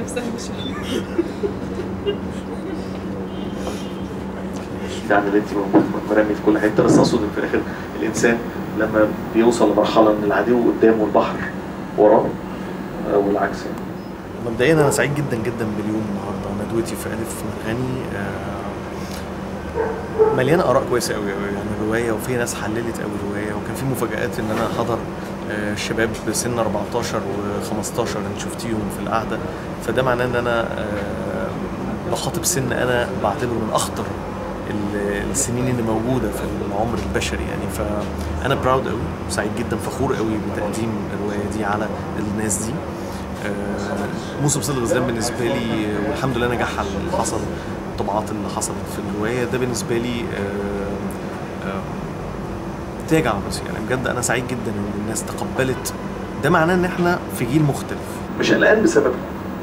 نفسها مش يعني اللي انت مرمي في كل حته بس اقصد ان في الاخر الانسان لما بيوصل لمرحله ان العدو قدامه البحر وراه آه، والعكس يعني مبدئيا انا سعيد جدا جدا باليوم النهارده ندوتي في الف مرغني آه، مليانه اراء كويسه قوي قوي يعني الروايه وفي ناس حللت قوي الروايه وكان في مفاجات ان انا حضر آه، شباب بسن 14 و15 انت شفتيهم في القعده فده معناه ان انا آه، بخاطب سن انا بعتبره من اخطر ال- السنين اللي موجوده في العمر البشري يعني فانا براود قوي سعيد جدا فخور قوي بتقديم الروايه دي على الناس دي آه، موسم صيد الغزلان بالنسبه لي آه، والحمد لله نجاحها اللي حصل الطبعات اللي حصلت في الروايه ده بالنسبه لي آه، آه، تاج على راسي يعني بجد انا سعيد جدا ان الناس تقبلت ده معناه ان احنا في جيل مختلف مش قلقان بسبب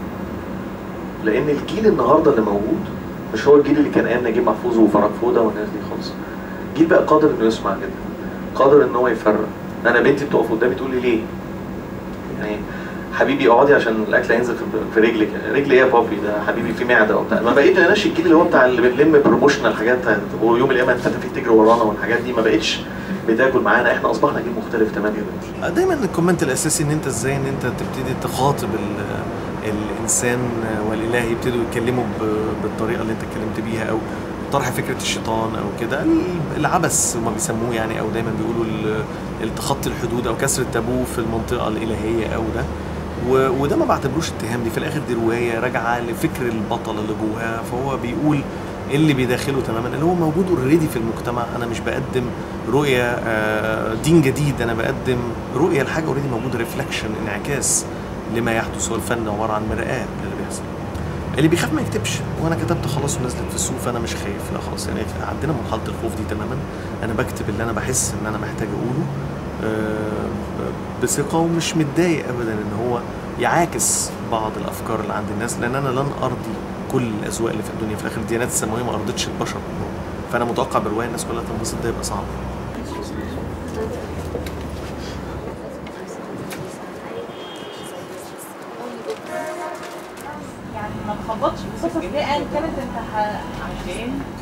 لان الجيل النهارده اللي موجود مش هو الجيل اللي كان ايام نجيب محفوظ وفرج فوده والناس دي خالص جيل بقى قادر انه يسمع جدا قادر ان هو يفرق انا بنتي بتقف قدامي تقول لي ليه يعني حبيبي اقعدي عشان الاكل هينزل في- في رجلك رجلي ايه يا بابي ده حبيبي في معده وبتاع ما بقيت انا الجيل اللي هو بتاع اللي بنلم بروموشنال حاجات ويوم القيامه انت فيك تجري ورانا والحاجات دي ما بقتش بتاكل معانا احنا اصبحنا جيل مختلف تماما دلوقتي دايما الكومنت الاساسي ان انت ازاي ان انت تبتدي تخاطب ال- الانسان والاله يبتدوا يتكلموا ب- بالطريقه اللي انت اتكلمت بيها او طرح فكره الشيطان او كده ال- العبث هما بيسموه يعني او دايما بيقولوا ال- التخطي الحدود او كسر التابو في المنطقه الالهيه او ده و- وده ما بعتبروش اتهام دي في الاخر دي روايه راجعه لفكر البطل اللي جواها فهو بيقول اللي بيداخله تماما اللي هو موجود اوريدي في المجتمع انا مش بقدم رؤيه آه، دين جديد انا بقدم رؤيه لحاجه اوريدي موجوده ريفلكشن انعكاس لما يحدث هو الفن عباره عن مرآة للي بيحصل اللي بيخاف ما يكتبش وانا كتبت خلاص ونزلت في السوق فانا مش خايف لا خلاص يعني عندنا مرحله الخوف دي تماما انا بكتب اللي انا بحس ان انا محتاج اقوله آه، بثقه ومش متضايق ابدا ان هو يعاكس بعض الافكار اللي عند الناس لان انا لن ارضي كل الاذواق اللي في الدنيا في الاخر الديانات السماويه ما ارضتش البشر كلهم فانا متوقع بالروايه الناس كلها تنبسط ده يبقى صعب يعني ما تخبطش بصوتك ليه قال كانت انت ح- عشان